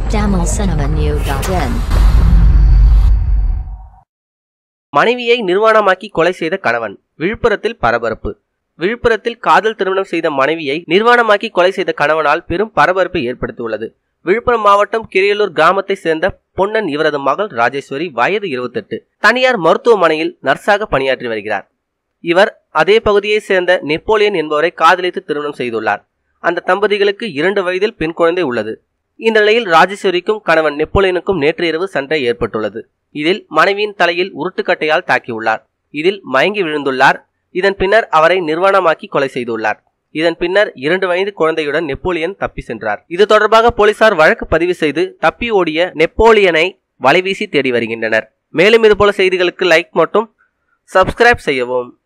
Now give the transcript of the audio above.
tamilcinemanew.in மனைவியை நிர்வாணமாக்கி கொலை செய்த கணவன் விழுப்புரத்தில் பரபரப்பு விழுப்புரத்தில் காதல் திருமணம் செய்த மனைவியை நிர்வாணமாக்கி கொலை செய்த கணவனால் பெரும் பரபரப்பை ஏற்படுத்தியுள்ளது விழுப்புரம் மாவட்டம் கிரியலூர் கிராமத்தை சேர்ந்த பொன்னன் இவரது மகள் ராஜேஸ்வரி வயது இருபத்தெட்டு தனியார் மருத்துவமனையில் நர்ஸாக பணியாற்றி வருகிறார் இவர் அதே பகுதியைச் சேர்ந்த நெப்போலியன் என்பவரை காதலித்து திருமணம் செய்துள்ளார் அந்த தம்பதிகளுக்கு இரண்டு வயதில் பெண் குழந்தை உள்ளது இந்த நிலையில் ராஜேஸ்வரிக்கும் கணவன் நெப்போலியனுக்கும் நேற்று இரவு சண்டை ஏற்பட்டுள்ளது இதில் மனைவியின் தலையில் உருட்டுக்கட்டையால் தாக்கியுள்ளார் இதில் மயங்கி விழுந்துள்ளார் இதன் பின்னர் அவரை நிர்வாணமாக்கி கொலை செய்துள்ளார் இதன் பின்னர் இரண்டு வயது குழந்தையுடன் நெப்போலியன் தப்பி சென்றார் இது தொடர்பாக போலீசார் வழக்கு பதிவு செய்து தப்பி ஓடிய நெப்போலியனை வலைவீசி தேடி வருகின்றனர் மேலும் இதுபோல செய்திகளுக்கு லைக் மற்றும் சப்ஸ்கிரைப் செய்யவும்